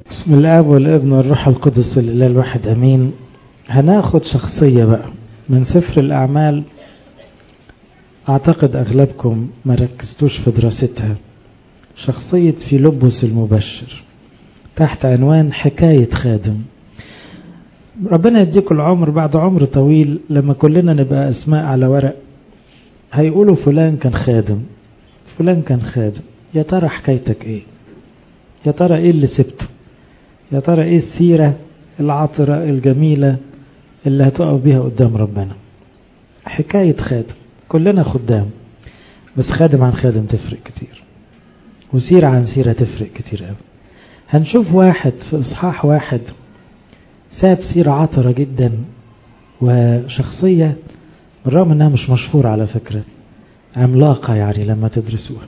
بسم الاب والابن والروح القدس الاله الواحد امين هناخد شخصيه بقى من سفر الاعمال اعتقد اغلبكم ما ركزتوش في دراستها شخصيه فيلبس المبشر تحت عنوان حكايه خادم ربنا يديكم العمر بعد عمر طويل لما كلنا نبقى اسماء على ورق هيقولوا فلان كان خادم فلان كان خادم يا ترى حكايتك ايه يا ترى ايه اللي سبته يا ترى ايه السيرة العطرة الجميلة اللي هتقف بيها قدام ربنا حكاية خادم كلنا خدام بس خادم عن خادم تفرق كتير وسيرة عن سيرة تفرق كتير قوي هنشوف واحد في إصحاح واحد ساب سيرة عطرة جدا وشخصية بالرغم انها مش مشهورة على فكرة عملاقة يعني لما تدرسوها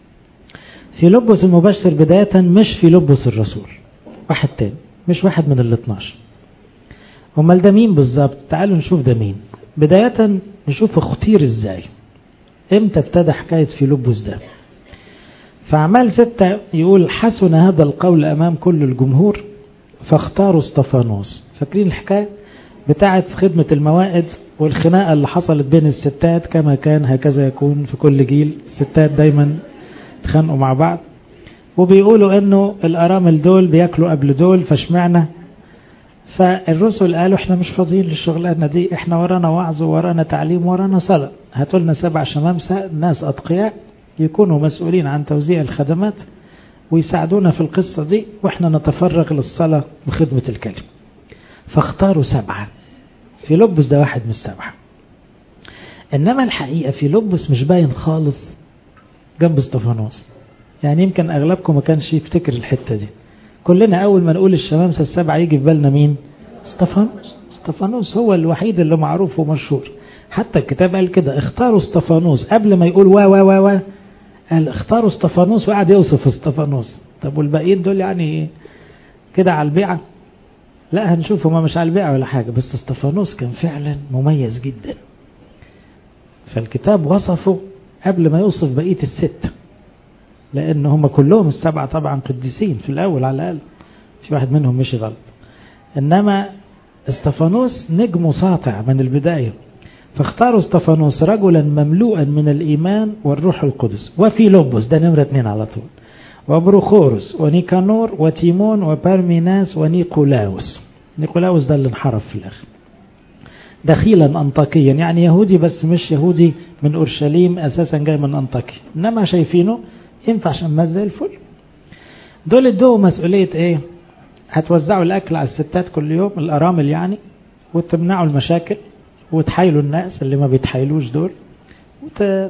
في لبس المبشر بداية مش في لبس الرسول واحد تاني مش واحد من ال 12 امال ده مين بالظبط تعالوا نشوف ده مين بداية نشوف اختير ازاي امتى ابتدى حكاية في لبس ده فأعمال ستة يقول حسن هذا القول أمام كل الجمهور فاختاروا استفانوس فاكرين الحكاية بتاعة خدمة الموائد والخناقة اللي حصلت بين الستات كما كان هكذا يكون في كل جيل الستات دايما اتخانقوا مع بعض وبيقولوا انه الارامل دول بياكلوا قبل دول فاشمعنا فالرسل قالوا احنا مش فاضيين للشغلانه دي احنا ورانا وعظ ورانا تعليم ورانا صلاه هاتوا لنا سبع شمامسه ناس اتقياء يكونوا مسؤولين عن توزيع الخدمات ويساعدونا في القصه دي واحنا نتفرغ للصلاه وخدمه الكلمه فاختاروا سبعه في لبس ده واحد من السبعه انما الحقيقه في لبس مش باين خالص جنب استفانوس يعني يمكن اغلبكم ما كانش يفتكر الحته دي كلنا اول ما نقول الشمامسه السبعه يجي في بالنا مين استفانوس استفانوس هو الوحيد اللي معروف ومشهور حتى الكتاب قال كده اختاروا استفانوس قبل ما يقول وا وا وا وا قال اختاروا استفانوس وقعد يوصف استفانوس طب والباقيين دول يعني كده على البيعه لا هنشوف هما مش على البيعه ولا حاجه بس استفانوس كان فعلا مميز جدا فالكتاب وصفه قبل ما يوصف بقيه السته لان هم كلهم السبعه طبعا قديسين في الاول على الاقل في واحد منهم مشي غلط انما استفانوس نجمه ساطع من البدايه فاختاروا استفانوس رجلا مملوءا من الايمان والروح القدس وفي لبس ده نمره اثنين على طول وبروخورس ونيكانور وتيمون وبارميناس ونيقولاوس نيقولاوس ده اللي انحرف في الاخر دخيلا انطاكيا يعني يهودي بس مش يهودي من اورشليم اساسا جاي من انطاكيا انما شايفينه ينفع شماس زي الفل دول ادوا مسؤولية ايه هتوزعوا الاكل على الستات كل يوم الارامل يعني وتمنعوا المشاكل وتحايلوا الناس اللي ما بيتحايلوش دول وت...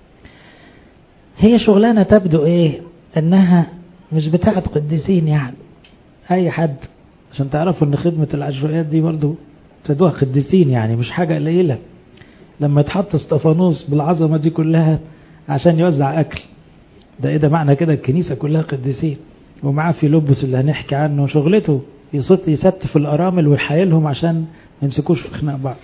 هي شغلانة تبدو ايه انها مش بتاعت قديسين يعني اي حد عشان تعرفوا ان خدمة العشوائيات دي برضو ابتدوها قديسين يعني مش حاجة قليلة لما يتحط استفانوس بالعظمة دي كلها عشان يوزع اكل ده ايه ده معنى كده الكنيسة كلها قديسين ومعاه في لبس اللي هنحكي عنه شغلته يصط يستف الارامل ويحايلهم عشان ما يمسكوش في خناق بعض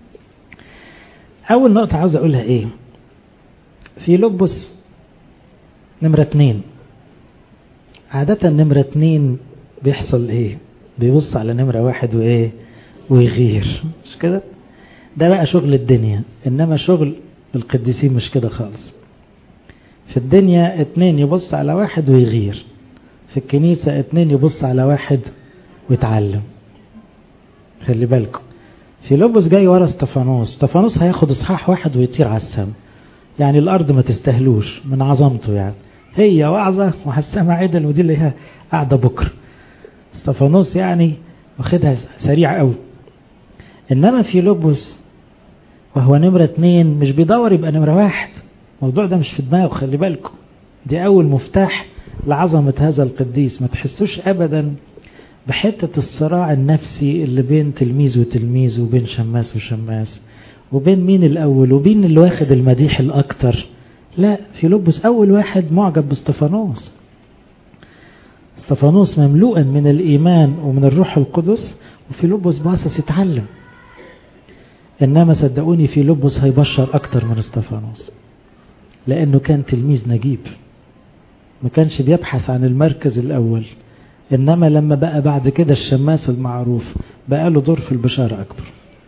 اول نقطة عاوز اقولها ايه في لبس نمرة اتنين عادة نمرة اتنين بيحصل ايه بيبص على نمرة واحد وايه ويغير مش كده ده بقى شغل الدنيا انما شغل القديسين مش كده خالص في الدنيا اتنين يبص على واحد ويغير في الكنيسة اتنين يبص على واحد ويتعلم خلي بالكم في لبس جاي ورا استفانوس استفانوس هياخد اصحاح واحد ويطير على السماء يعني الارض ما تستهلوش من عظمته يعني هي وعظة وحسامة عدل ودي اللي هي قاعدة بكرة استفانوس يعني واخدها سريع قوي انما في لبس وهو نمرة اتنين مش بيدور يبقى نمرة واحد الموضوع ده مش في دماغه خلي بالكم دي أول مفتاح لعظمة هذا القديس ما تحسوش أبدا بحتة الصراع النفسي اللي بين تلميذ وتلميذ وبين شماس وشماس وبين مين الأول وبين اللي واخد المديح الأكتر لا في لبس أول واحد معجب باستفانوس استفانوس مملوءا من الإيمان ومن الروح القدس وفي لبس باصص يتعلم إنما صدقوني في لبس هيبشر أكتر من استفانوس لأنه كان تلميذ نجيب ما كانش بيبحث عن المركز الأول إنما لما بقى بعد كده الشماس المعروف بقى له دور في البشارة أكبر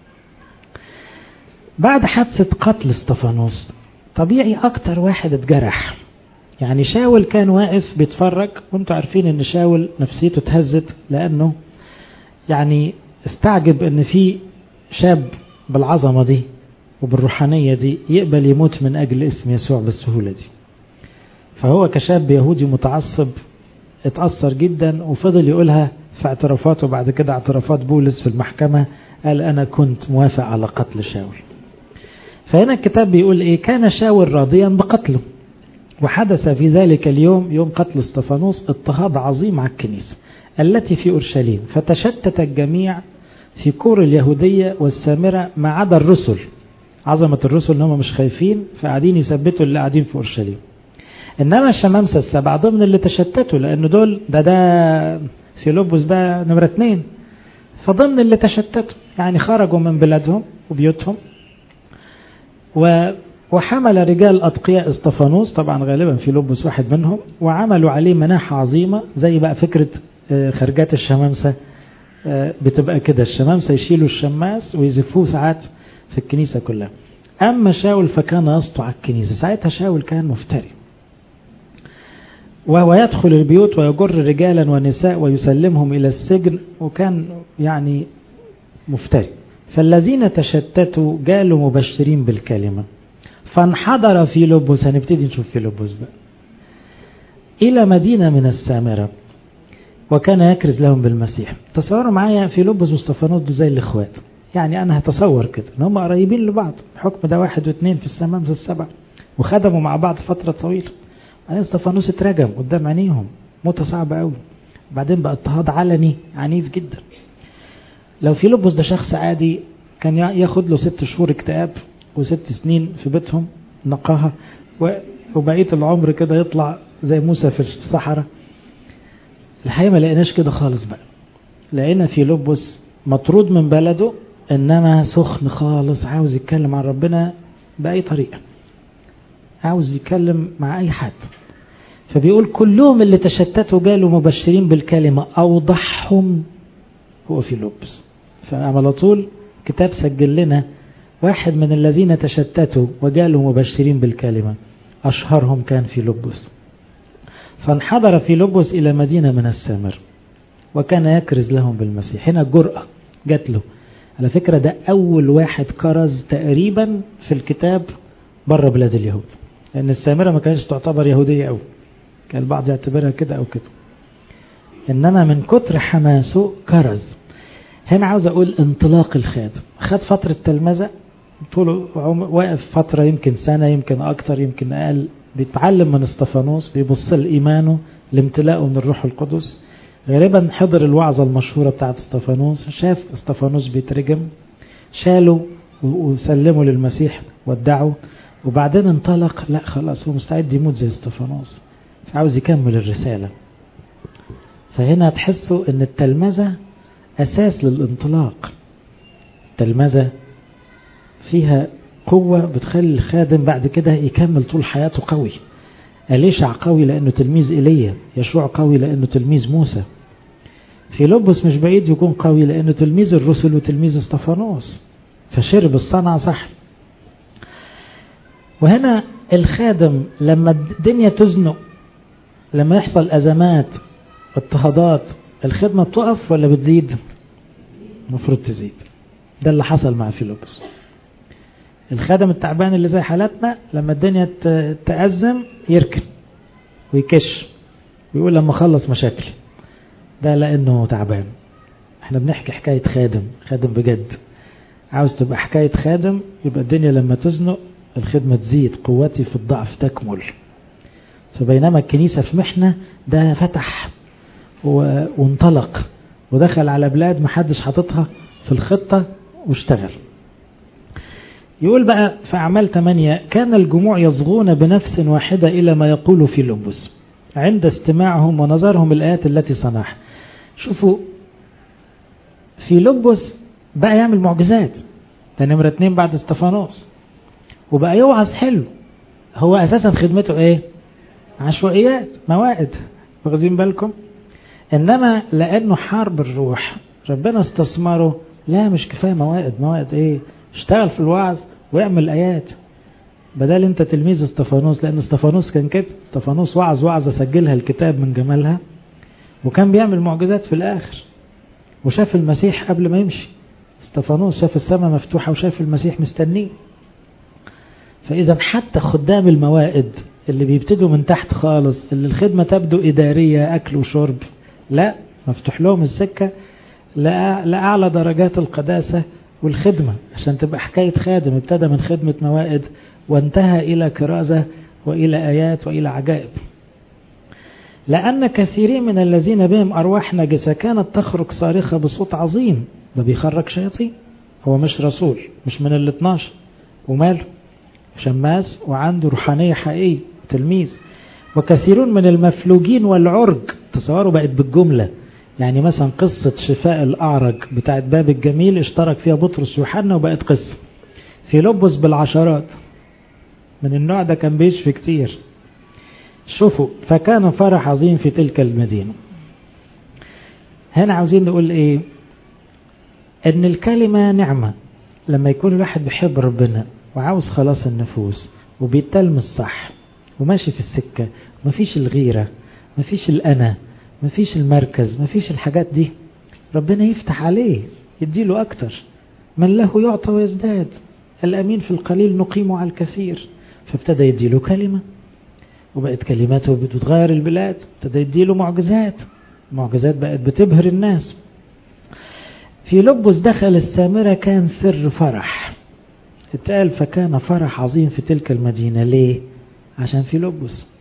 بعد حادثة قتل استفانوس طبيعي أكتر واحد اتجرح يعني شاول كان واقف بيتفرج وانتوا عارفين ان شاول نفسيته اتهزت لانه يعني استعجب ان في شاب بالعظمة دي وبالروحانية دي يقبل يموت من اجل اسم يسوع بالسهولة دي فهو كشاب يهودي متعصب اتأثر جدا وفضل يقولها في اعترافاته بعد كده اعترافات بولس في المحكمة قال انا كنت موافق على قتل شاول فهنا الكتاب بيقول ايه كان شاول راضيا بقتله وحدث في ذلك اليوم يوم قتل استفانوس اضطهاد عظيم على الكنيسة التي في أورشليم فتشتت الجميع في كور اليهودية والسامرة ما عدا الرسل عظمة الرسل ان هم مش خايفين فقاعدين يثبتوا اللي قاعدين في أورشليم إنما الشمامسة السبعة ضمن اللي تشتتوا لأن دول ده ده فيلبس ده نمرة اتنين فضمن اللي تشتتوا يعني خرجوا من بلادهم وبيوتهم و وحمل رجال أتقياء استفانوس طبعا غالبا في لبس واحد منهم وعملوا عليه مناحة عظيمة زي بقى فكرة خرجات الشمامسة بتبقى كده الشمامسة يشيلوا الشماس ويزفوه ساعات في الكنيسة كلها أما شاول فكان يسطع الكنيسة ساعتها شاول كان مفتري وهو يدخل البيوت ويجر رجالا ونساء ويسلمهم إلى السجن وكان يعني مفتري فالذين تشتتوا جالوا مبشرين بالكلمة فانحدر في لبس هنبتدي نشوف في لبس بقى إلى مدينة من السامرة وكان يكرز لهم بالمسيح تصوروا معايا في لبس واستفانوس زي الإخوات يعني أنا هتصور كده إن هم قريبين لبعض بحكم ده واحد واثنين في السمامس السبع وخدموا مع بعض فترة طويلة بعدين استفانوس اترجم قدام عينيهم موتة صعبة قوي بعدين بقى اضطهاد علني عنيف جدا لو في لبس ده شخص عادي كان ياخد له ست شهور اكتئاب وست سنين في بيتهم نقاها وبقية العمر كده يطلع زي موسى في الصحراء الحقيقة ما لقيناش كده خالص بقى لقينا في لبس مطرود من بلده انما سخن خالص عاوز يتكلم عن ربنا بأي طريقة عاوز يتكلم مع أي حد فبيقول كلهم اللي تشتتوا جالوا مبشرين بالكلمة أوضحهم هو في لبس فعلى طول كتاب سجل لنا واحد من الذين تشتتوا وجالوا مبشرين بالكلمة أشهرهم كان في لبس فانحدر في لبس إلى مدينة من السامر وكان يكرز لهم بالمسيح هنا الجرأة جات له على فكرة ده أول واحد كرز تقريبا في الكتاب بره بلاد اليهود لأن السامرة ما كانتش تعتبر يهودية أوي كان البعض يعتبرها كده أو كده إنما من كتر حماسه كرز هنا عاوز أقول انطلاق الخادم خد فترة تلمذة طول واقف فترة يمكن سنة يمكن أكتر يمكن أقل بيتعلم من استفانوس بيبص لإيمانه لامتلاءه من الروح القدس غالبا حضر الوعظة المشهورة بتاعت استفانوس شاف استفانوس بيترجم شالوا وسلموا للمسيح ودعوا وبعدين انطلق لا خلاص هو مستعد يموت زي استفانوس فعاوز يكمل الرسالة فهنا تحسوا ان التلمذة اساس للانطلاق التلمذة فيها قوة بتخلي الخادم بعد كده يكمل طول حياته قوي أليشع قوي لأنه تلميذ إيليا يشوع قوي لأنه تلميذ موسى في لبس مش بعيد يكون قوي لأنه تلميذ الرسل وتلميذ استفانوس فشرب الصنعة صح وهنا الخادم لما الدنيا تزنق لما يحصل أزمات اضطهادات الخدمة بتقف ولا بتزيد المفروض تزيد ده اللي حصل مع فيلبس الخادم التعبان اللي زي حالتنا لما الدنيا تأزم يركن ويكش ويقول لما اخلص مشاكلي ده لانه تعبان احنا بنحكي حكاية خادم خادم بجد عاوز تبقى حكاية خادم يبقى الدنيا لما تزنق الخدمة تزيد قوتي في الضعف تكمل فبينما الكنيسة في محنة ده فتح وانطلق ودخل على بلاد محدش حاططها في الخطة واشتغل يقول بقى في أعمال 8 كان الجموع يصغون بنفس واحدة إلى ما يقول في لبس عند استماعهم ونظرهم الآيات التي صنعها شوفوا في لبس بقى يعمل معجزات ده نمرة اتنين بعد استفانوس وبقى يوعظ حلو هو أساسا خدمته إيه عشوائيات موائد واخدين بالكم إنما لأنه حارب الروح ربنا استثمره لا مش كفاية موائد موائد إيه اشتغل في الوعظ واعمل آيات بدل انت تلميذ استفانوس لان استفانوس كان كده استفانوس وعظ وعظة سجلها الكتاب من جمالها وكان بيعمل معجزات في الاخر وشاف المسيح قبل ما يمشي استفانوس شاف السماء مفتوحة وشاف المسيح مستنيه فاذا حتى خدام الموائد اللي بيبتدوا من تحت خالص اللي الخدمة تبدو إدارية أكل وشرب لا مفتوح لهم السكة لأعلى درجات القداسة والخدمة عشان تبقى حكاية خادم ابتدى من خدمة موائد وانتهى إلى كرازة وإلى آيات وإلى عجائب لأن كثيرين من الذين بهم أرواح نجسة كانت تخرج صارخة بصوت عظيم ده بيخرج شياطين هو مش رسول مش من ال 12 وماله شماس وعنده روحانية حقيقية تلميذ وكثيرون من المفلوجين والعرج تصوروا بقت بالجملة يعني مثلا قصة شفاء الأعرج بتاعت باب الجميل اشترك فيها بطرس يوحنا وبقت قصة في لبس بالعشرات من النوع ده كان بيشفي كتير شوفوا فكان فرح عظيم في تلك المدينة هنا عاوزين نقول ايه ان الكلمة نعمة لما يكون الواحد بيحب ربنا وعاوز خلاص النفوس وبيتلمس صح وماشي في السكة ومفيش الغيرة مفيش الأنا مفيش المركز مفيش الحاجات دي ربنا يفتح عليه يديله أكتر من له يعطى ويزداد الأمين في القليل نقيم على الكثير فابتدى يديله كلمة وبقت كلماته بتتغير البلاد ابتدى يديله معجزات معجزات بقت بتبهر الناس في لبس دخل السامرة كان سر فرح اتقال فكان فرح عظيم في تلك المدينة ليه عشان في لبس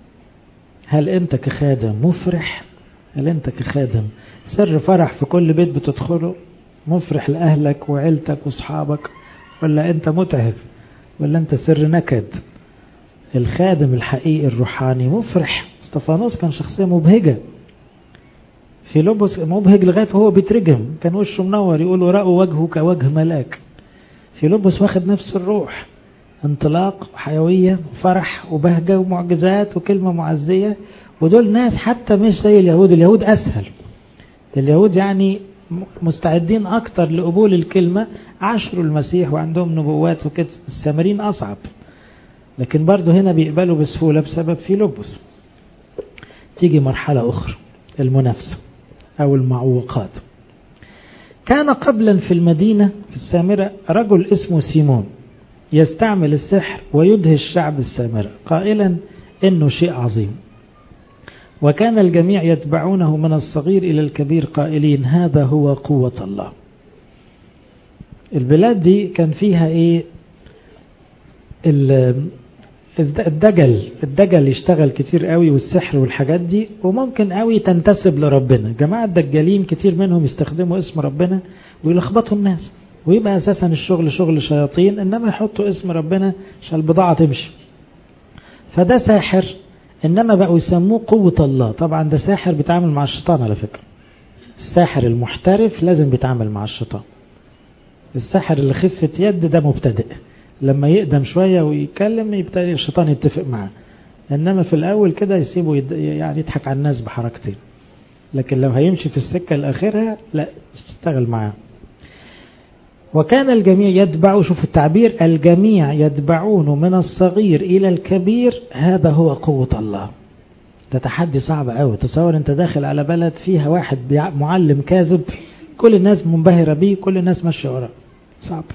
هل انت كخادم مفرح هل انت كخادم سر فرح في كل بيت بتدخله مفرح لأهلك وعيلتك واصحابك ولا انت متعب ولا انت سر نكد الخادم الحقيقي الروحاني مفرح استفانوس كان شخصية مبهجة في لبس مبهج لغاية وهو بيترجم كان وشه منور يقولوا رأوا وجهه كوجه ملاك في لبس واخد نفس الروح انطلاق وحيوية وفرح وبهجة ومعجزات وكلمة معزية ودول ناس حتى مش زي اليهود اليهود أسهل اليهود يعني مستعدين أكتر لقبول الكلمة عاشروا المسيح وعندهم نبوات وكده السامرين أصعب لكن برضه هنا بيقبلوا بسهولة بسبب في لبس تيجي مرحلة أخرى المنافسة أو المعوقات كان قبلا في المدينة في السامرة رجل اسمه سيمون يستعمل السحر ويدهش الشعب السامرة قائلا إنه شيء عظيم وكان الجميع يتبعونه من الصغير إلى الكبير قائلين هذا هو قوة الله البلاد دي كان فيها إيه الدجل الدجل يشتغل كتير قوي والسحر والحاجات دي وممكن قوي تنتسب لربنا جماعة الدجالين كتير منهم يستخدموا اسم ربنا ويلخبطوا الناس ويبقى اساسا الشغل شغل شياطين انما يحطوا اسم ربنا عشان البضاعة تمشي فده ساحر انما بقوا يسموه قوة الله طبعا ده ساحر بيتعامل مع الشيطان على فكرة الساحر المحترف لازم بيتعامل مع الشيطان الساحر اللي خفة يد ده مبتدئ لما يقدم شوية ويتكلم يبتدي الشيطان يتفق معاه انما في الاول كده يسيبه يد... يعني يضحك على الناس بحركتين لكن لو هيمشي في السكة الاخيرها لا تشتغل معاه وكان الجميع يتبع شوف التعبير الجميع يتبعون من الصغير إلى الكبير هذا هو قوة الله ده تحدي صعب قوي تصور انت داخل على بلد فيها واحد معلم كاذب كل الناس منبهرة بيه كل الناس ماشية وراه صعب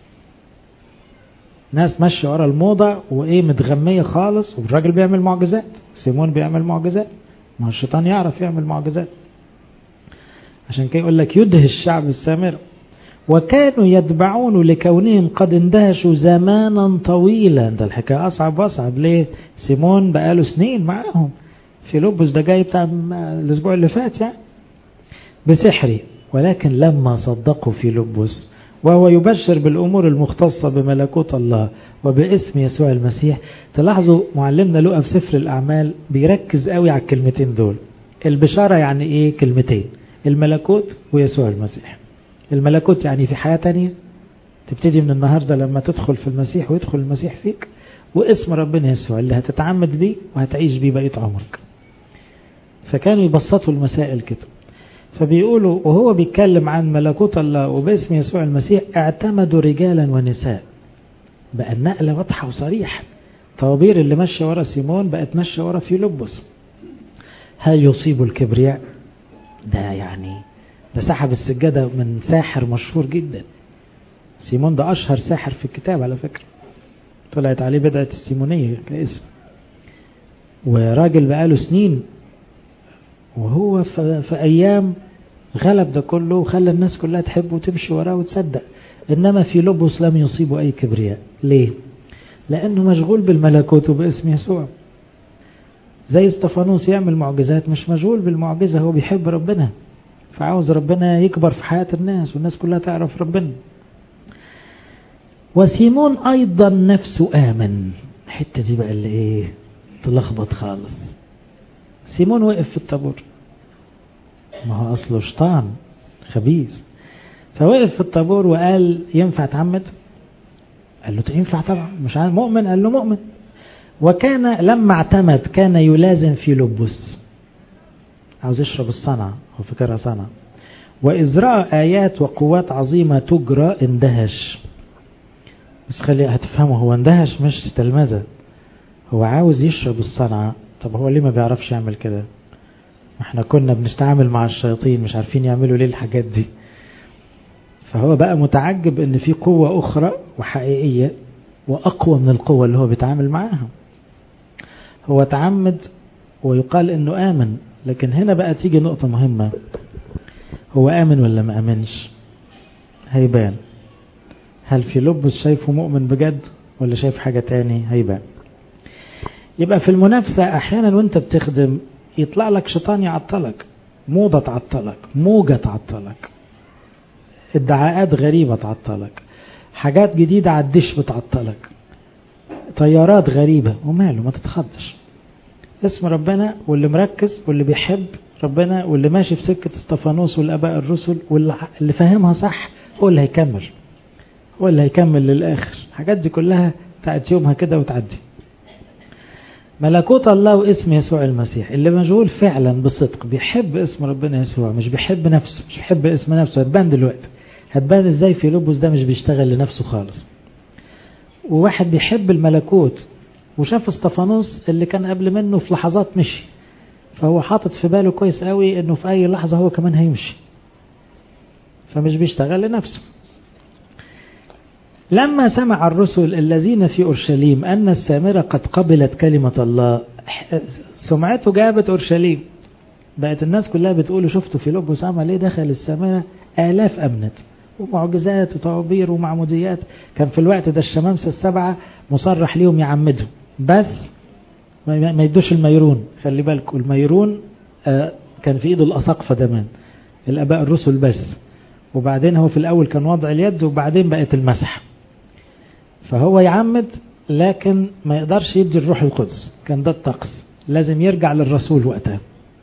ناس ماشية ورا الموضة وايه متغمية خالص والراجل بيعمل معجزات سيمون بيعمل معجزات ما هو الشيطان يعرف يعمل معجزات عشان كده يقول لك يدهش الشعب السامر وكانوا يتبعون لكونهم قد اندهشوا زمانا طويلا ده الحكاية أصعب وأصعب ليه سيمون بقاله سنين معاهم في لبس ده جاي بتاع الأسبوع اللي فات يعني بسحري ولكن لما صدقوا في لبس وهو يبشر بالأمور المختصة بملكوت الله وباسم يسوع المسيح تلاحظوا معلمنا لقى في سفر الأعمال بيركز قوي على الكلمتين دول البشارة يعني إيه كلمتين الملكوت ويسوع المسيح الملكوت يعني في حياة تانية تبتدي من النهاردة لما تدخل في المسيح ويدخل المسيح فيك واسم ربنا يسوع اللي هتتعمد بيه وهتعيش بيه بقية عمرك فكانوا يبسطوا المسائل كده فبيقولوا وهو بيتكلم عن ملكوت الله وباسم يسوع المسيح اعتمدوا رجالا ونساء بقى النقلة واضحة وصريحة طوابير اللي ماشية ورا سيمون بقت ماشية ورا فيلبس هل يصيب الكبرياء ده يعني ده سحب السجادة من ساحر مشهور جدا سيمون ده أشهر ساحر في الكتاب على فكرة طلعت عليه بدعة السيمونية كاسم وراجل بقاله سنين وهو في أيام غلب ده كله وخلى الناس كلها تحبه وتمشي وراه وتصدق إنما في لبس لم يصيبه أي كبرياء ليه؟ لأنه مشغول بالملكوت وباسم يسوع زي استفانوس يعمل معجزات مش مشغول بالمعجزة هو بيحب ربنا فعاوز ربنا يكبر في حياة الناس والناس كلها تعرف ربنا وسيمون أيضا نفسه آمن الحتة دي بقى اللي إيه تلخبط خالص سيمون وقف في الطابور ما هو أصله شيطان خبيث فوقف في الطابور وقال ينفع تعمد قال له ينفع طبعا مش عارف مؤمن قال له مؤمن وكان لما اعتمد كان يلازم في لبس عاوز يشرب الصنعة هو فكرها صنعة وإذ رأى آيات وقوات عظيمة تجرى اندهش بس خلي هتفهموا هو اندهش مش تلمذة هو عاوز يشرب الصنعة طب هو ليه ما بيعرفش يعمل كده احنا كنا بنستعمل مع الشياطين مش عارفين يعملوا ليه الحاجات دي فهو بقى متعجب ان في قوة اخرى وحقيقية واقوى من القوة اللي هو بيتعامل معاها هو تعمد ويقال انه امن لكن هنا بقى تيجي نقطة مهمة هو امن ولا ما امنش هيبان هل في لبس شايفه مؤمن بجد ولا شايف حاجة تاني هيبان يبقى في المنافسة احيانا وانت بتخدم يطلع لك شيطان يعطلك موضة تعطلك موجة تعطلك ادعاءات غريبة تعطلك حاجات جديدة على الدش بتعطلك طيارات غريبة وماله ما تتخضش اسم ربنا واللي مركز واللي بيحب ربنا واللي ماشي في سكة استفانوس والآباء الرسل واللي فاهمها صح هو اللي هيكمل هو اللي هيكمل للآخر الحاجات دي كلها بتاعت يومها كده وتعدي ملكوت الله واسم يسوع المسيح اللي مشغول فعلا بصدق بيحب اسم ربنا يسوع مش بيحب نفسه مش بيحب اسم نفسه هتبان دلوقتي هتبان ازاي في لبس ده مش بيشتغل لنفسه خالص وواحد بيحب الملكوت وشاف استفانوس اللي كان قبل منه في لحظات مشي فهو حاطط في باله كويس قوي انه في اي لحظة هو كمان هيمشي فمش بيشتغل لنفسه لما سمع الرسل الذين في أورشليم أن السامرة قد قبلت كلمة الله سمعته جابت أورشليم بقت الناس كلها بتقول شفتوا في لبس عمل ايه دخل السامرة آلاف أمنت ومعجزات وطوابير ومعموديات كان في الوقت ده الشمامسة السبعة مصرح ليهم يعمدهم بس ما يدوش الميرون خلي بالكم الميرون كان في ايده الأساقفة دمان الآباء الرسل بس وبعدين هو في الأول كان وضع اليد وبعدين بقت المسح فهو يعمد لكن ما يقدرش يدي الروح القدس كان ده الطقس لازم يرجع للرسول وقتها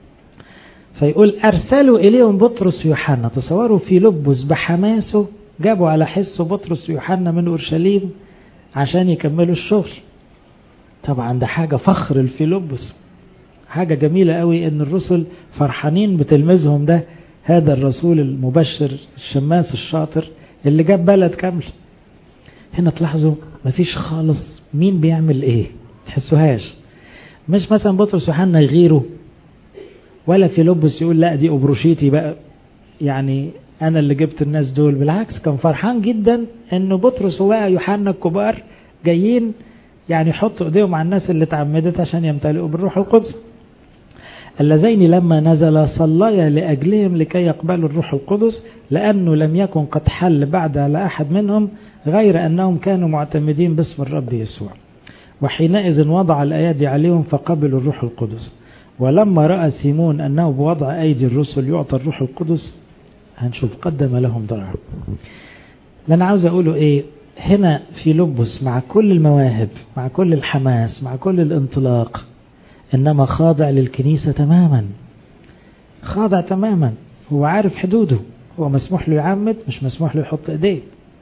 فيقول أرسلوا إليهم بطرس ويوحنا تصوروا في لبس بحماسه جابوا على حسه بطرس ويوحنا من أورشليم عشان يكملوا الشغل طبعا ده حاجة فخر الفيلبس حاجة جميلة قوي ان الرسل فرحانين بتلميذهم ده هذا الرسول المبشر الشماس الشاطر اللي جاب بلد كامل هنا تلاحظوا مفيش خالص مين بيعمل ايه تحسوهاش مش مثلا بطرس ويوحنا يغيروا ولا في لبس يقول لا دي أبروشيتي بقى يعني أنا اللي جبت الناس دول بالعكس كان فرحان جدا أنه بطرس وبقى يوحنا الكبار جايين يعني يحطوا ايديهم على الناس اللي اتعمدت عشان يمتلئوا بالروح القدس اللذين لما نزل صليا لأجلهم لكي يقبلوا الروح القدس لأنه لم يكن قد حل بعد على أحد منهم غير أنهم كانوا معتمدين باسم الرب يسوع وحينئذ وضع الأيادي عليهم فقبلوا الروح القدس ولما رأى سيمون أنه بوضع أيدي الرسل يعطى الروح القدس هنشوف قدم لهم ضرع اللي أنا عاوز أقوله إيه هنا في لبس مع كل المواهب مع كل الحماس مع كل الانطلاق إنما خاضع للكنيسة تماما خاضع تماما هو عارف حدوده هو مسموح له يعمد مش مسموح له يحط ايديه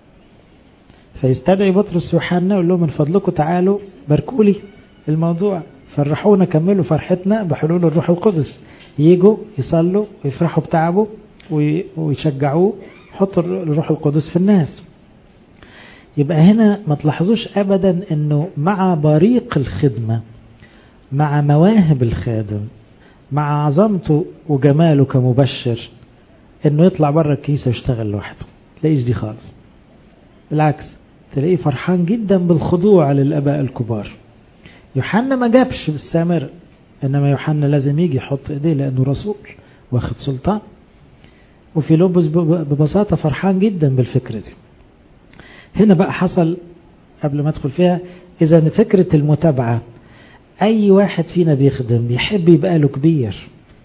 فيستدعي بطرس ويوحنا يقول لهم من فضلكم تعالوا باركوا لي الموضوع فرحونا كملوا فرحتنا بحلول الروح القدس يجوا يصلوا ويفرحوا بتعبه ويشجعوه يحطوا الروح القدس في الناس يبقى هنا ما تلاحظوش ابدا انه مع بريق الخدمة مع مواهب الخادم مع عظمته وجماله كمبشر انه يطلع بره الكنيسة ويشتغل لوحده تلاقيش دي خالص بالعكس تلاقيه فرحان جدا بالخضوع للاباء الكبار يوحنا ما جابش بالسامرة انما يوحنا لازم يجي يحط ايديه لانه رسول واخد سلطان وفي لوبس ببساطة فرحان جدا بالفكرة دي هنا بقى حصل قبل ما ادخل فيها اذا فكرة المتابعة اي واحد فينا بيخدم يحب يبقى له كبير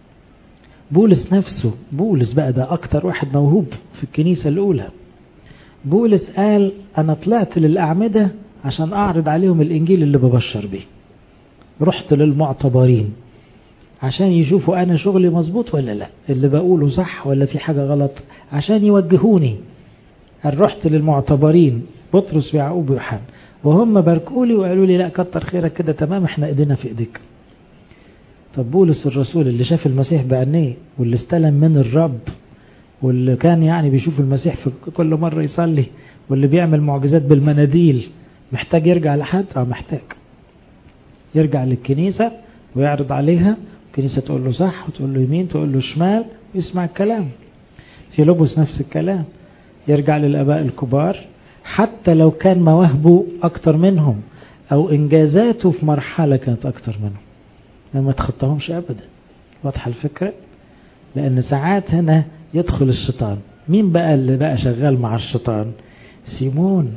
بولس نفسه بولس بقى ده اكتر واحد موهوب في الكنيسة الاولى بولس قال انا طلعت للاعمدة عشان اعرض عليهم الانجيل اللي ببشر بيه رحت للمعتبرين عشان يشوفوا انا شغلي مظبوط ولا لا اللي بقوله صح ولا في حاجة غلط عشان يوجهوني رحت للمعتبرين بطرس ويعقوب ويوحنا وهم باركولي وقالوا لي لا كتر خيرك كده تمام احنا ايدينا في ايديك طب بولس الرسول اللي شاف المسيح بعينيه واللي استلم من الرب واللي كان يعني بيشوف المسيح في كل مرة يصلي واللي بيعمل معجزات بالمناديل محتاج يرجع لحد اه محتاج يرجع للكنيسة ويعرض عليها الكنيسة تقول له صح وتقول له يمين تقول له شمال يسمع الكلام في لبس نفس الكلام يرجع للآباء الكبار حتى لو كان مواهبه أكتر منهم أو إنجازاته في مرحلة كانت أكتر منهم ما تخطاهمش أبدا واضحة الفكرة لأن ساعات هنا يدخل الشيطان مين بقى اللي بقى شغال مع الشيطان سيمون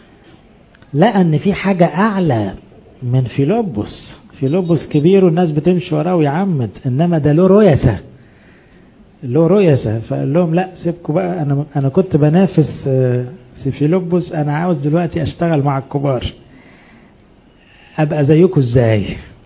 لقى ان في حاجة اعلى من فيلبس فيلبس كبير والناس بتمشي وراه ويعمد انما ده له رؤيسة له رؤيسة فقال لهم لا سيبكم بقى انا انا كنت بنافس فيلبس انا عاوز دلوقتي اشتغل مع الكبار ابقى زيكم ازاي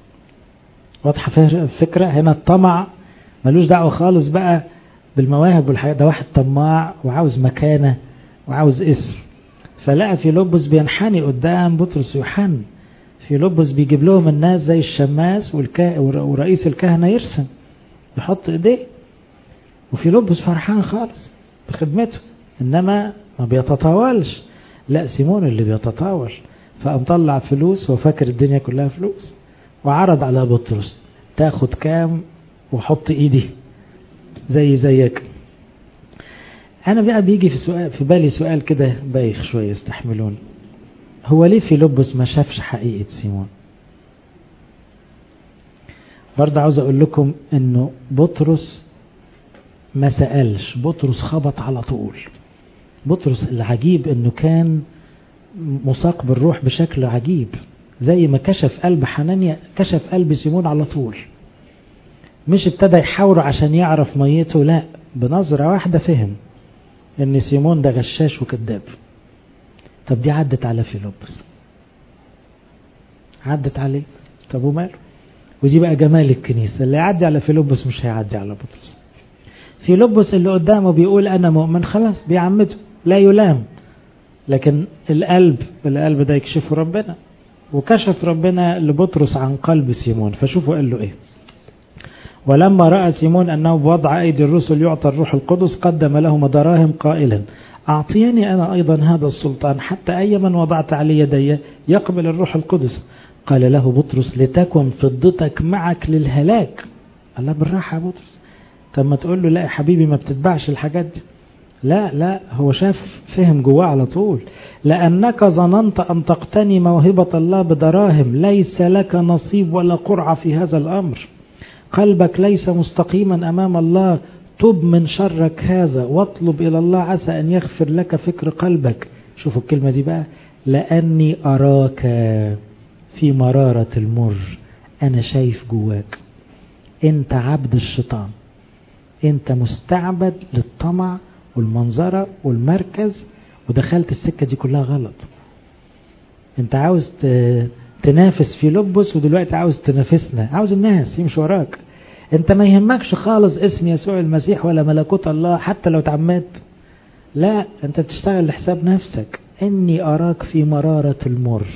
واضحة الفكرة هنا الطمع ملوش دعوة خالص بقى بالمواهب والحياة ده واحد طماع وعاوز مكانة وعاوز اسم فلقى في لبس بينحني قدام بطرس ويوحنا في لبس بيجيب لهم الناس زي الشماس والكا... ورئيس الكهنة يرسم يحط ايديه وفي لبس فرحان خالص بخدمته انما ما بيتطاولش لا سيمون اللي بيتطاول فقام طلع فلوس وفاكر الدنيا كلها فلوس وعرض على بطرس تاخد كام وحط ايدي زي زيك انا بقى بيجي في سؤال في بالي سؤال كده بايخ شويه استحملون هو ليه في لبس ما شافش حقيقه سيمون برضه عاوز اقول لكم انه بطرس ما سالش بطرس خبط على طول بطرس العجيب انه كان مساق بالروح بشكل عجيب زي ما كشف قلب حنانيا كشف قلب سيمون على طول مش ابتدى يحاوره عشان يعرف ميته لا بنظرة واحدة فهم ان سيمون ده غشاش وكذاب طب دي عدت على فيلبس عدت عليه طب وماله ودي بقى جمال الكنيسة اللي يعدي على فيلبس مش هيعدي على بطرس فيلبس اللي قدامه بيقول انا مؤمن خلاص بيعمده لا يلام لكن القلب القلب ده يكشفه ربنا وكشف ربنا لبطرس عن قلب سيمون فشوفوا قال له ايه ولما رأى سيمون أنه بوضع أيدي الرسل يعطى الروح القدس قدم لهم دراهم قائلا أعطيني أنا أيضا هذا السلطان حتى أي من وضعت علي يدي يقبل الروح القدس قال له بطرس لتكن فضتك معك للهلاك قال له بالراحة يا بطرس طب ما تقول له لا يا حبيبي ما بتتبعش الحاجات دي لا لا هو شاف فهم جواه على طول لأنك ظننت أن تقتني موهبة الله بدراهم ليس لك نصيب ولا قرعة في هذا الأمر قلبك ليس مستقيما أمام الله تب من شرك هذا واطلب إلى الله عسى أن يغفر لك فكر قلبك شوفوا الكلمة دي بقى لأني أراك في مرارة المر أنا شايف جواك أنت عبد الشيطان أنت مستعبد للطمع والمنظرة والمركز ودخلت السكة دي كلها غلط أنت عاوز تنافس في لبس ودلوقتي عاوز تنافسنا عاوز الناس يمشي وراك انت ما يهمكش خالص اسم يسوع المسيح ولا ملكوت الله حتى لو تعمدت لا انت بتشتغل لحساب نفسك اني اراك في مرارة المر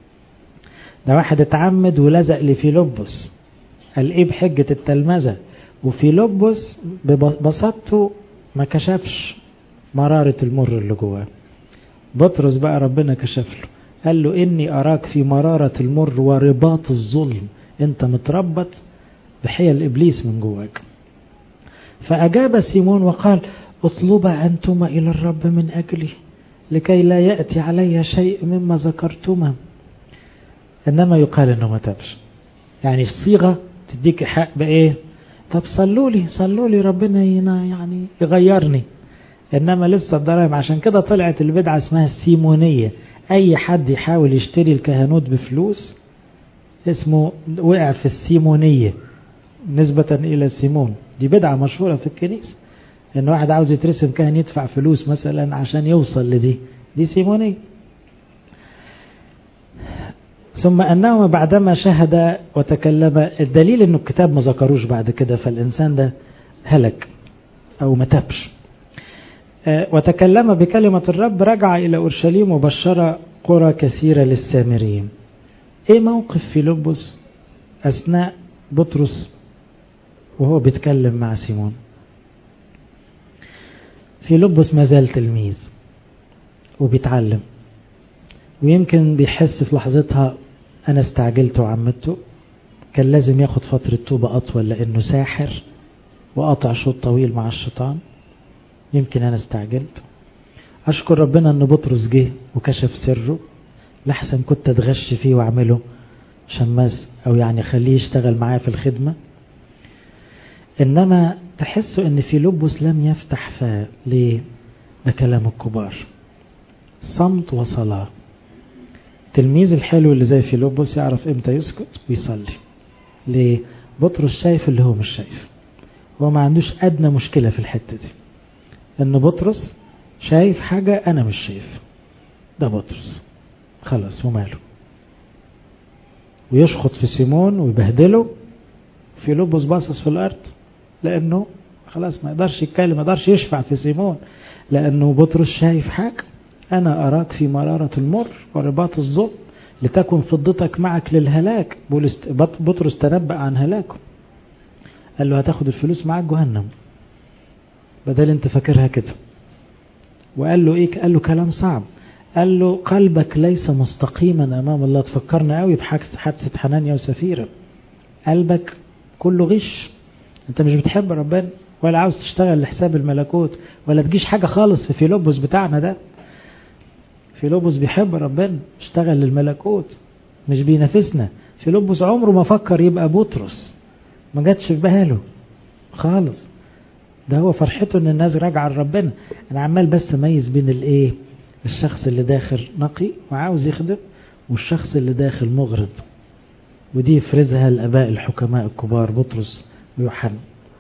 ده واحد اتعمد ولزق لي في لبس قال ايه بحجة التلمذة وفي لبس ببساطته ما كشفش مرارة المر اللي جواه بطرس بقى ربنا كشف له قال له إني أراك في مرارة المر ورباط الظلم أنت متربط بحيل إبليس من جواك فأجاب سيمون وقال اطلبا أنتما إلى الرب من أجلي لكي لا يأتي علي شيء مما ذكرتما إنما يقال إنه ما تبش يعني الصيغة تديك حق بإيه طب صلوا لي صلوا لي ربنا يعني يغيرني إنما لسه الضرائب عشان كده طلعت البدعة اسمها السيمونية أي حد يحاول يشتري الكهنوت بفلوس اسمه وقع في السيمونية نسبة إلى سيمون دي بدعة مشهورة في الكنيسة إن واحد عاوز يترسم كاهن يدفع فلوس مثلا عشان يوصل لدي دي سيمونية ثم أنه بعدما شهد وتكلم الدليل أنه الكتاب ما ذكروش بعد كده فالإنسان ده هلك أو ما تبش وتكلم بكلمة الرب رجع إلى أورشليم وبشر قرى كثيرة للسامريين إيه موقف فيلبس أثناء بطرس وهو بيتكلم مع سيمون فيلبس ما زال تلميذ وبيتعلم ويمكن بيحس في لحظتها أنا استعجلت وعمدته كان لازم ياخد فترة توبة أطول لأنه ساحر وقطع شوط طويل مع الشيطان يمكن أنا استعجلت أشكر ربنا أن بطرس جه وكشف سره لحسن كنت أتغش فيه وأعمله شماس أو يعني خليه يشتغل معايا في الخدمة إنما تحسوا أن في لبس لم يفتح فاه ليه ده كلام الكبار صمت وصلاة التلميذ الحلو اللي زي فيلبس يعرف امتى يسكت ويصلي ليه بطرس شايف اللي هو مش شايف هو ما عندوش أدنى مشكلة في الحتة دي ان بطرس شايف حاجة انا مش شايف ده بطرس خلاص وماله ويشخط في سيمون ويبهدله في لبس باصص في الارض لانه خلاص ما يقدرش يتكلم ما يقدرش يشفع في سيمون لانه بطرس شايف حاجة انا اراك في مرارة المر ورباط الظلم لتكن فضتك معك للهلاك بطرس تنبأ عن هلاكه قال له هتاخد الفلوس معاك جهنم بدل انت فاكرها كده وقال له ايه قال له كلام صعب قال له قلبك ليس مستقيما امام الله تفكرنا قوي بحادثه حنانيا وسفيره قلبك كله غش انت مش بتحب ربنا ولا عاوز تشتغل لحساب الملكوت ولا تجيش حاجه خالص في فيلبس بتاعنا ده فيلبس بيحب ربنا اشتغل للملكوت مش بينافسنا فيلبس عمره ما فكر يبقى بطرس ما جاتش في باله خالص ده هو فرحته ان الناس راجعه لربنا انا عمال بس اميز بين الايه الشخص اللي داخل نقي وعاوز يخدم والشخص اللي داخل مغرض ودي يفرزها الاباء الحكماء الكبار بطرس ويوحنا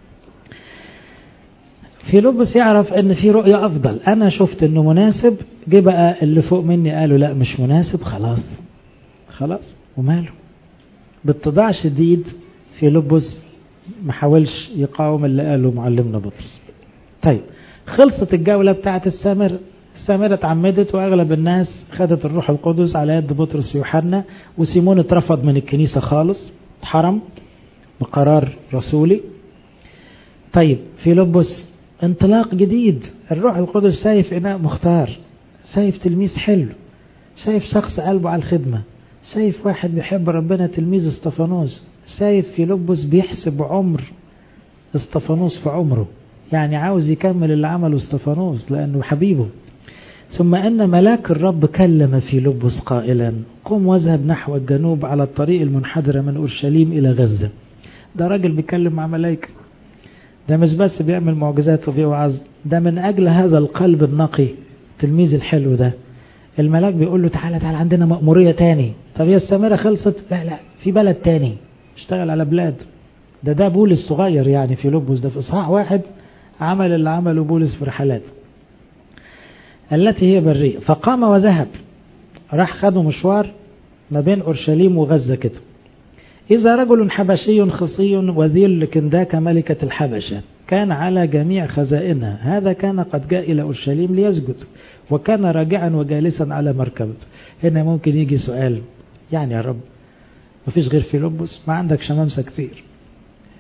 في لبس يعرف ان في رؤية افضل انا شفت انه مناسب جه بقى اللي فوق مني قالوا لا مش مناسب خلاص خلاص وماله باتضاع شديد في لبس ما حاولش يقاوم اللي قاله معلمنا بطرس طيب خلصت الجولة بتاعت السامر السامرة اتعمدت واغلب الناس خدت الروح القدس على يد بطرس يوحنا وسيمون اترفض من الكنيسة خالص اتحرم بقرار رسولي طيب في لبس انطلاق جديد الروح القدس شايف اناء مختار شايف تلميذ حلو شايف شخص قلبه على الخدمة شايف واحد بيحب ربنا تلميذ استفانوس شايف في لبس بيحسب عمر استفانوس في عمره يعني عاوز يكمل اللي عمله استفانوس لأنه حبيبه ثم أن ملاك الرب كلم في لبس قائلا قم واذهب نحو الجنوب على الطريق المنحدرة من أورشليم إلى غزة ده راجل بيتكلم مع ملائكة ده مش بس بيعمل معجزات وبيوعظ ده من أجل هذا القلب النقي التلميذ الحلو ده الملاك بيقول له تعالى تعالى عندنا مأمورية تاني طب هي السامرة خلصت لا لا في بلد تاني اشتغل على بلاد ده ده بولس صغير يعني في لبس ده في إصحاح واحد عمل اللي عمله بولس في رحلات التي هي برية فقام وذهب راح خدوا مشوار ما بين أورشليم وغزة كده إذا رجل حبشي خصي وذيل لكنداك ملكة الحبشة كان على جميع خزائنها هذا كان قد جاء إلى أورشليم ليسجد وكان راجعا وجالسا على مركبته هنا ممكن يجي سؤال يعني يا رب مفيش غير فيلبس ما عندك شمامسة كتير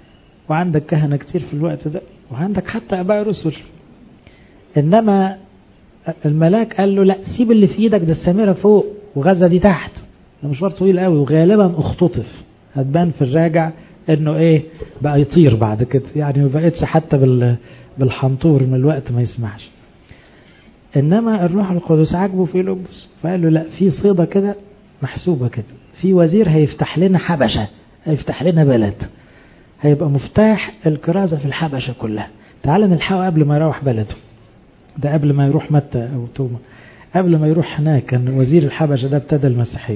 وعندك كهنة كتير في الوقت ده وعندك حتى أباء رسل إنما الملاك قال له لا سيب اللي في ايدك ده السامرة فوق وغزة دي تحت ده مشوار طويل قوي وغالبا اختطف هتبان في الراجع انه ايه بقى يطير بعد كده يعني ما بقتش حتى بال بالحنطور من الوقت ما يسمعش انما الروح القدس عاجبه في لبس فقال له لا في صيدة كده محسوبة كده في وزير هيفتح لنا حبشة هيفتح لنا بلد هيبقى مفتاح الكرازة في الحبشة كلها تعال نلحقه قبل ما يروح بلده ده قبل ما يروح متى أو توما قبل ما يروح هناك كان وزير الحبشة ده ابتدى المسيحية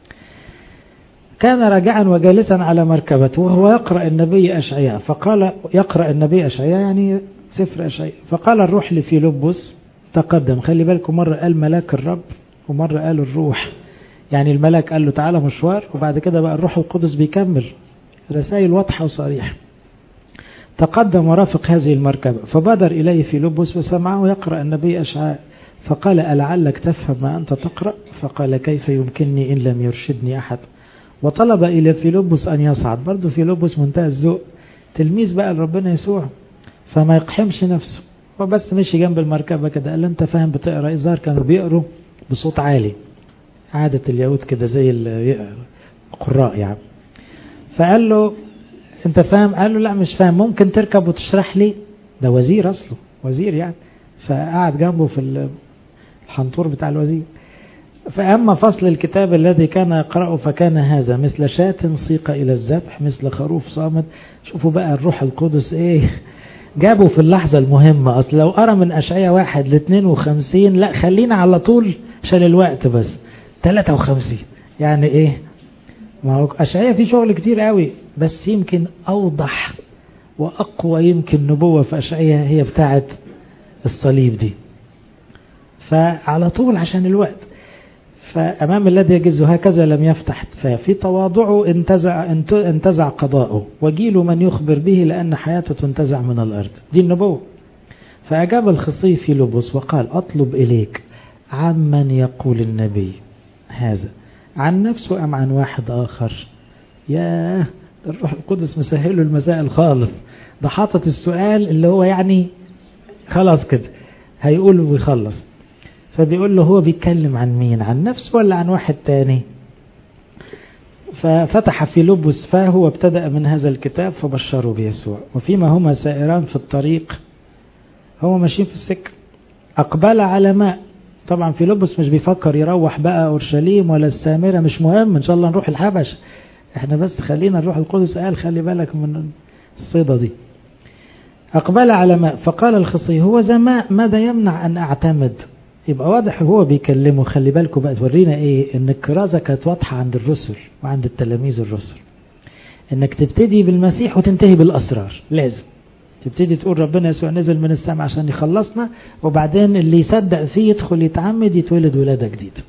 كان راجعا وجالسا على مركبته وهو يقرأ النبي أشعياء فقال يقرأ النبي أشعياء يعني سفر أشعياء فقال الروح لفيلبس تقدم خلي بالكم مرة قال ملاك الرب ومرة قال الروح يعني الملاك قال له تعالى مشوار وبعد كده بقى الروح القدس بيكمل رسائل واضحة وصريحة تقدم ورافق هذه المركبة فبادر إليه فيلبس وسمعه يقرأ النبي أشعاء فقال ألعلك تفهم ما أنت تقرأ فقال كيف يمكنني إن لم يرشدني أحد وطلب إلى فيلبس أن يصعد برضه فيلبس منتهى الذوق تلميذ بقى لربنا يسوع فما يقحمش نفسه هو بس مشي جنب المركبة كده قال له أنت فاهم بتقرأ إزار كانوا بيقروا بصوت عالي عادة اليهود كده زي القراء يعني فقال له انت فاهم قال له لا مش فاهم ممكن تركب وتشرح لي ده وزير اصله وزير يعني فقعد جنبه في الحنطور بتاع الوزير فأما فصل الكتاب الذي كان يقرأه فكان هذا مثل شاة سيق إلى الذبح مثل خروف صامت شوفوا بقى الروح القدس ايه جابوا في اللحظة المهمة أصل لو قرأ من أشعية واحد ل 52 لا خلينا على طول عشان الوقت بس 53 يعني ايه ما هو أشعية في شغل كتير قوي بس يمكن أوضح وأقوى يمكن نبوة في أشعية هي بتاعة الصليب دي فعلى طول عشان الوقت فأمام الذي يجز هكذا لم يفتح ففي تواضعه انتزع, انتزع قضاءه وجيل من يخبر به لأن حياته تنتزع من الأرض دي النبوة فأجاب الخصي في لبس وقال أطلب إليك عمن يقول النبي هذا عن نفسه أم عن واحد آخر ياه الروح القدس مسهله المسائل خالص ده حاطط السؤال اللي هو يعني خلاص كده هيقول ويخلص فبيقول له هو بيتكلم عن مين عن نفسه ولا عن واحد تاني ففتح في لبس فاه وابتدأ من هذا الكتاب فبشروا بيسوع وفيما هما سائران في الطريق هما ماشيين في السكة أقبل على ماء طبعا في لبس مش بيفكر يروح بقى أورشليم ولا السامرة مش مهم إن شاء الله نروح الحبش احنا بس خلينا نروح القدس قال خلي بالك من الصيدة دي أقبل على ماء فقال الخصي هو ذا ماء ماذا يمنع أن أعتمد يبقى واضح هو بيكلمه خلي بالكم بقى تورينا ايه ان الكرازة كانت واضحة عند الرسل وعند التلاميذ الرسل انك تبتدي بالمسيح وتنتهي بالاسرار لازم تبتدي تقول ربنا يسوع نزل من السماء عشان يخلصنا وبعدين اللي يصدق فيه يدخل يتعمد يتولد ولادة جديدة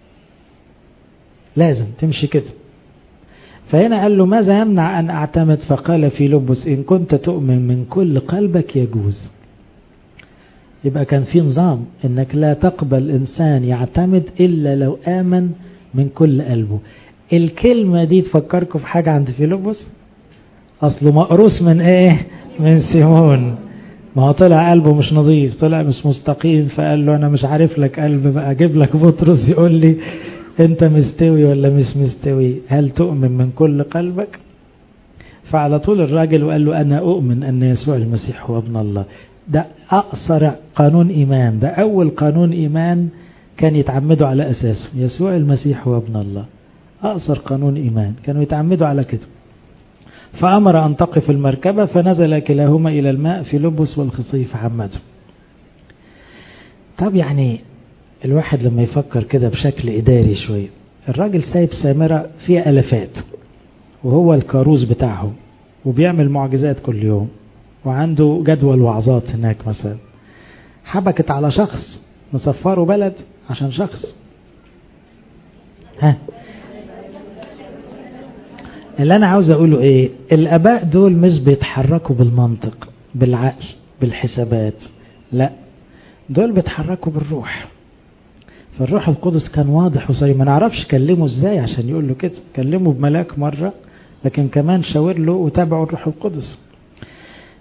لازم تمشي كده فهنا قال له ماذا يمنع أن أعتمد فقال في لبس إن كنت تؤمن من كل قلبك يجوز يبقى كان في نظام انك لا تقبل انسان يعتمد الا لو امن من كل قلبه الكلمة دي تفكركم في حاجة عند فيلبس اصله مقروس من ايه من سيمون ما هو طلع قلبه مش نظيف طلع مش مستقيم فقال له انا مش عارف لك قلب بقى اجيب لك بطرس يقول لي انت مستوي ولا مش مستوي هل تؤمن من كل قلبك فعلى طول الراجل وقال له انا اؤمن ان يسوع المسيح هو ابن الله ده أقصر قانون إيمان ده أول قانون إيمان كان يتعمدوا على أساسه يسوع المسيح هو ابن الله أقصر قانون إيمان كانوا يتعمدوا على كده فأمر أن تقف المركبة فنزل كلاهما إلى الماء في لبس والخصي فحمده طب يعني الواحد لما يفكر كده بشكل إداري شوية الراجل سايب سامرة فيها ألفات وهو الكاروز بتاعهم وبيعمل معجزات كل يوم وعنده جدول وعظات هناك مثلا حبكت على شخص مصفره بلد عشان شخص ها اللي انا عاوز اقوله ايه الاباء دول مش بيتحركوا بالمنطق بالعقل بالحسابات لا دول بيتحركوا بالروح فالروح القدس كان واضح وصريح ما نعرفش كلمه ازاي عشان يقول له كده كلمه بملاك مرة لكن كمان شاور له وتابعوا الروح القدس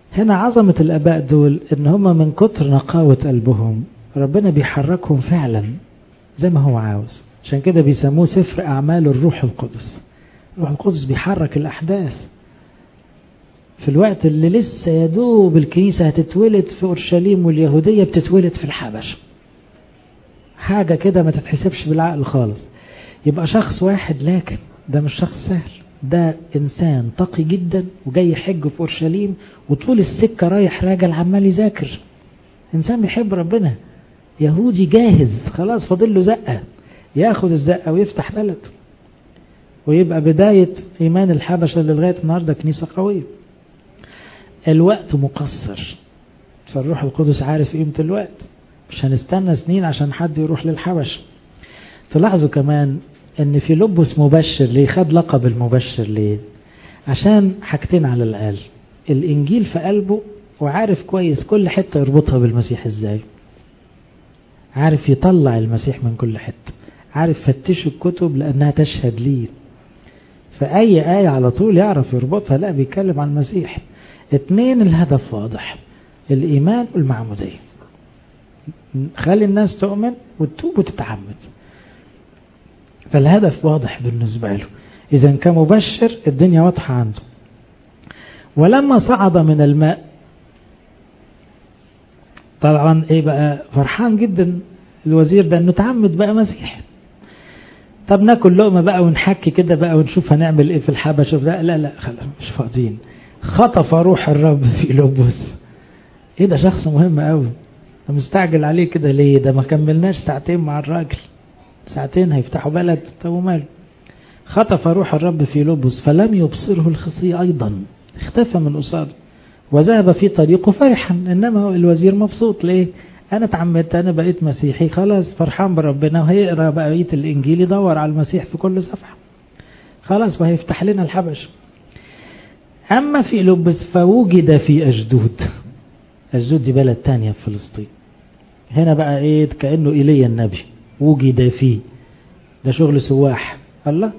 هنا عظمة الآباء دول إن هم من كتر نقاوة قلبهم ربنا بيحركهم فعلا زي ما هو عاوز عشان كده بيسموه سفر أعمال الروح القدس الروح القدس بيحرك الأحداث في الوقت اللي لسه يدوب الكنيسة هتتولد في أورشليم واليهودية بتتولد في الحبشة حاجة كده ما تتحسبش بالعقل خالص يبقى شخص واحد لكن ده مش شخص سهل ده إنسان تقي جدا وجاي يحج في أورشليم وطول السكة رايح راجل عمال يذاكر إنسان بيحب ربنا يهودي جاهز خلاص فاضل له زقة ياخد الزقة ويفتح بلد ويبقى بداية إيمان الحبشة اللي لغاية النهاردة كنيسة قوية الوقت مقصر فالروح القدس عارف قيمة الوقت مش هنستنى سنين عشان حد يروح للحبش تلاحظوا كمان ان في لبس مبشر ليه خد لقب المبشر ليه عشان حاجتين على الاقل الانجيل في قلبه وعارف كويس كل حتة يربطها بالمسيح ازاي عارف يطلع المسيح من كل حتة عارف فتشوا الكتب لانها تشهد ليه فاي آية على طول يعرف يربطها لا بيتكلم عن المسيح اتنين الهدف واضح الايمان والمعمودية خلي الناس تؤمن وتتوب وتتعمد فالهدف واضح بالنسبة له إذا كمبشر الدنيا واضحة عنده ولما صعد من الماء طبعا ايه بقى فرحان جدا الوزير ده انه تعمد بقى مسيح طب ناكل لقمة بقى ونحكي كده بقى ونشوف هنعمل ايه في الحبشة لا لا لا خلاص مش فاضيين خطف روح الرب في لبس ايه ده شخص مهم قوي مستعجل عليه كده ليه ده ما كملناش ساعتين مع الراجل ساعتين هيفتحوا بلد طب وماله خطف روح الرب في لبس فلم يبصره الخصي أيضا اختفى من قصاده وذهب في طريقه فرحا إنما الوزير مبسوط ليه أنا اتعمدت أنا بقيت مسيحي خلاص فرحان بربنا وهيقرأ بقية الإنجيل يدور على المسيح في كل صفحة خلاص وهيفتح لنا الحبش أما في لبس فوجد في أجدود أجدود دي بلد تانية في فلسطين هنا بقى إيه كأنه إيليا النبي وجد فيه ده شغل سواح الله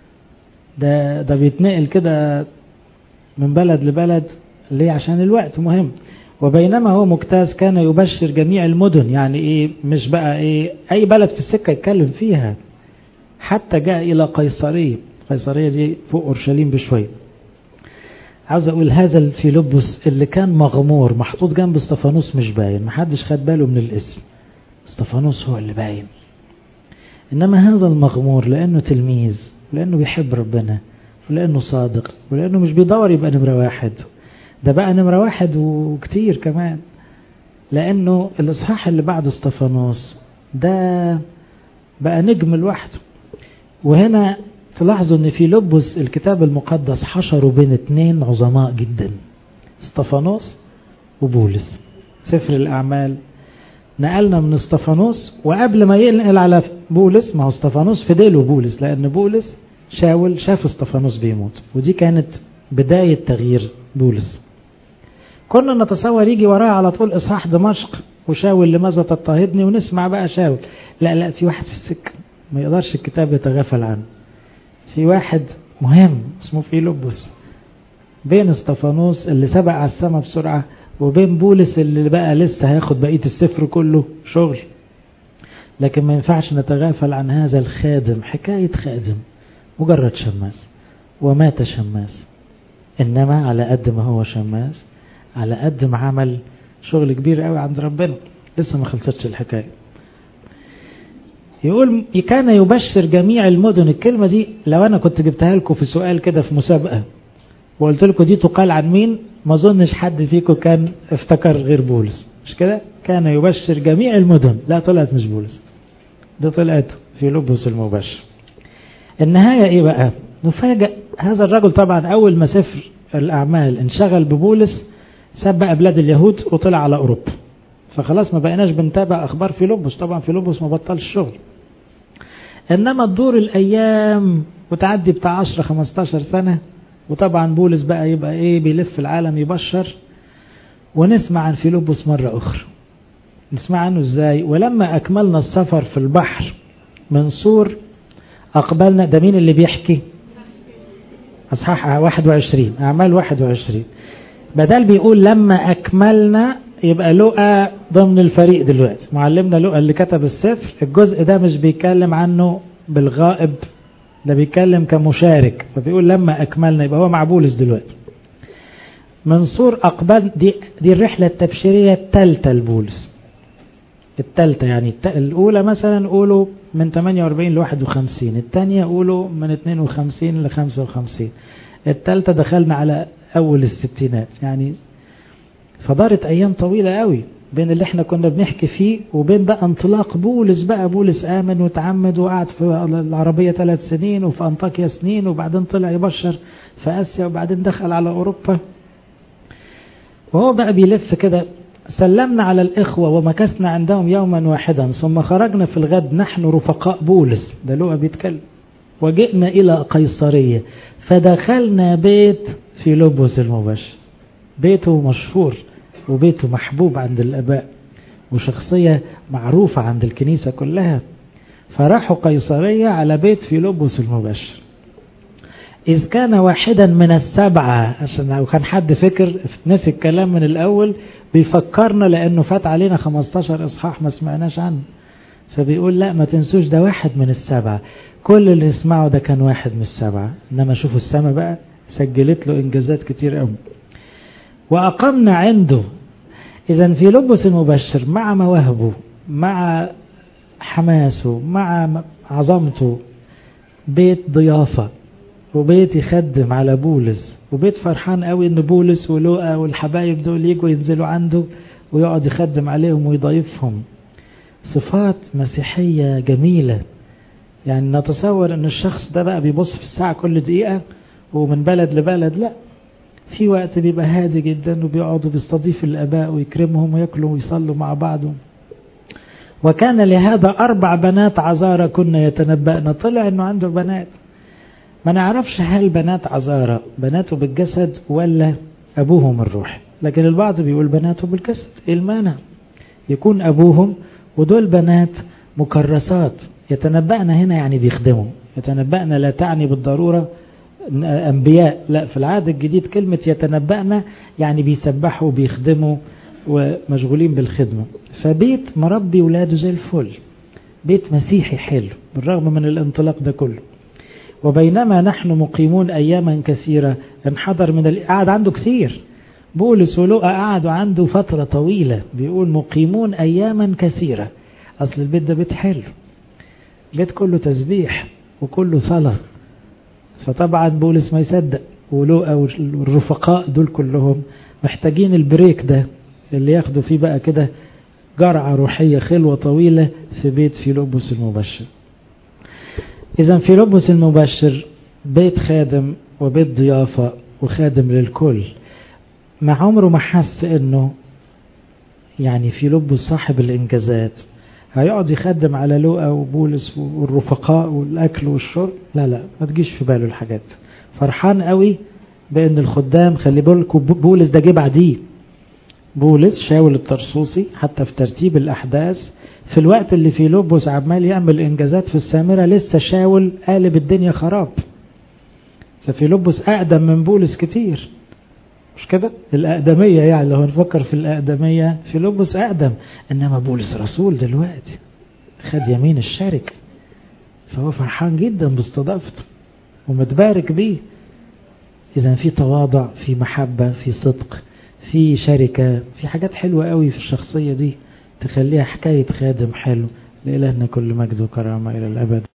ده ده بيتنقل كده من بلد لبلد ليه عشان الوقت مهم وبينما هو مجتاز كان يبشر جميع المدن يعني ايه مش بقى ايه اي بلد في السكة يتكلم فيها حتى جاء الى قيصرية قيصرية دي فوق اورشليم بشوية عاوز اقول هذا في لبس اللي كان مغمور محطوط جنب استفانوس مش باين محدش خد باله من الاسم استفانوس هو اللي باين إنما هذا المغمور لأنه تلميذ لأنه بيحب ربنا ولأنه صادق ولأنه مش بيدور يبقى نمرة واحد ده بقى نمرة واحد وكتير كمان لأنه الإصحاح اللي بعد استفانوس ده بقى نجم لوحده وهنا تلاحظوا ان في لبس الكتاب المقدس حشروا بين اتنين عظماء جدا استفانوس وبولس سفر الأعمال نقلنا من استفانوس وقبل ما ينقل على بولس ما هو استفانوس في ديله بولس لأن بولس شاول شاف استفانوس بيموت ودي كانت بداية تغيير بولس كنا نتصور يجي ورايا على طول إصحاح دمشق وشاول لماذا تضطهدني ونسمع بقى شاول لا لا في واحد في السكة ما يقدرش الكتاب يتغافل عنه في واحد مهم اسمه فيلبس بين استفانوس اللي سبق على السماء بسرعة وبين بولس اللي بقى لسه هياخد بقية السفر كله شغل لكن ما ينفعش نتغافل عن هذا الخادم حكاية خادم مجرد شماس ومات شماس إنما على قد ما هو شماس على قد ما عمل شغل كبير قوي عند ربنا لسه ما خلصتش الحكاية يقول كان يبشر جميع المدن الكلمة دي لو أنا كنت جبتها لكم في سؤال كده في مسابقة وقلت لكم دي تقال عن مين ما اظنش حد فيكم كان افتكر غير بولس مش كده كان يبشر جميع المدن لا طلعت مش بولس ده طلعت في لبس المبشر النهاية ايه بقى نفاجأ هذا الرجل طبعا اول ما سفر الاعمال انشغل ببولس ساب بقى بلاد اليهود وطلع على اوروبا فخلاص ما بقيناش بنتابع اخبار في لبس طبعا في لبس ما بطلش شغل انما تدور الايام وتعدي بتاع 10 15 سنه وطبعا بولس بقى يبقى ايه بيلف العالم يبشر ونسمع عن فيلبس مرة أخرى نسمع عنه ازاي ولما أكملنا السفر في البحر من سور أقبلنا ده مين اللي بيحكي أصحاح 21 أعمال 21 بدل بيقول لما أكملنا يبقى لقى ضمن الفريق دلوقتي معلمنا لقى اللي كتب السفر الجزء ده مش بيتكلم عنه بالغائب ده بيتكلم كمشارك فبيقول لما أكملنا يبقى هو مع بولس دلوقتي منصور أقبل دي, دي الرحلة التبشيرية الثالثة لبولس الثالثة يعني الأولى مثلا قولوا من 48 ل 51 الثانية قولوا من 52 ل 55 الثالثة دخلنا على أول الستينات يعني فدارت أيام طويلة قوي بين اللي احنا كنا بنحكي فيه وبين بقى انطلاق بولس بقى بولس آمن وتعمد وقعد في العربية ثلاث سنين وفي أنطاكيا سنين وبعدين طلع يبشر في آسيا وبعدين دخل على أوروبا وهو بقى بيلف كده سلمنا على الإخوة ومكثنا عندهم يوما واحدا ثم خرجنا في الغد نحن رفقاء بولس ده لقى بيتكلم وجئنا إلى قيصرية فدخلنا بيت في لبس المباشر بيته مشهور وبيته محبوب عند الأباء وشخصية معروفة عند الكنيسة كلها فراحوا قيصرية على بيت في لبس المباشر إذ كان واحدا من السبعة عشان لو كان حد فكر نسي الكلام من الأول بيفكرنا لأنه فات علينا 15 إصحاح ما سمعناش عنه فبيقول لا ما تنسوش ده واحد من السبعة كل اللي يسمعه ده كان واحد من السبعة إنما شوفوا السماء بقى سجلت له إنجازات كتير قوي وأقمنا عنده إذا في لبس المبشر مع مواهبه مع حماسه مع عظمته بيت ضيافة وبيت يخدم على بولس وبيت فرحان قوي ان بولس ولوقا والحبايب دول يجوا ينزلوا عنده ويقعد يخدم عليهم ويضيفهم صفات مسيحية جميلة يعني نتصور ان الشخص ده بقى بيبص في الساعة كل دقيقة ومن بلد لبلد لا في وقت بيبقى هادي جدا وبيقعدوا بيستضيف الاباء ويكرمهم وياكلوا ويصلوا مع بعض وكان لهذا اربع بنات عذارى كنا يتنبأنا طلع انه عنده بنات ما نعرفش هل بنات عذارى بناته بالجسد ولا ابوهم الروح لكن البعض بيقول بناته بالجسد ايه المانع يكون ابوهم ودول بنات مكرسات يتنبأنا هنا يعني بيخدموا يتنبأنا لا تعني بالضرورة أنبياء لا في العهد الجديد كلمة يتنبأنا يعني بيسبحوا وبيخدموا ومشغولين بالخدمة فبيت مربي ولاده زي الفل بيت مسيحي حلو بالرغم من الانطلاق ده كله وبينما نحن مقيمون أياما كثيرة انحدر من قعد عنده كثير بولس ولوقا قعدوا عنده فترة طويلة بيقول مقيمون أياما كثيرة أصل البيت ده بيت حلو بيت كله تسبيح وكله صلاة فطبعا بولس ما يصدق ولوقا والرفقاء دول كلهم محتاجين البريك ده اللي ياخدوا فيه بقى كده جرعة روحية خلوة طويلة في بيت فيلبس المبشر إذا فيلبس المبشر بيت خادم وبيت ضيافة وخادم للكل ما عمره ما حس انه يعني في لبس صاحب الانجازات هيقعد يخدم على لوقا وبولس والرفقاء والاكل والشرب لا لا ما تجيش في باله الحاجات فرحان قوي بان الخدام خلي بالكم بولس ده جه بعديه بولس شاول الطرسوسي حتى في ترتيب الاحداث في الوقت اللي فيه لبس عمال يعمل انجازات في السامره لسه شاول قالب الدنيا خراب ففي لبس اقدم من بولس كتير مش كده الأقدمية يعني لو نفكر في الأقدمية في لبس أقدم إنما بولس رسول دلوقتي خد يمين الشركة فهو فرحان جدا باستضافته ومتبارك بيه إذا في تواضع في محبة في صدق في شركة في حاجات حلوة قوي في الشخصية دي تخليها حكاية خادم حلو لإلهنا كل مجد وكرامة إلى الأبد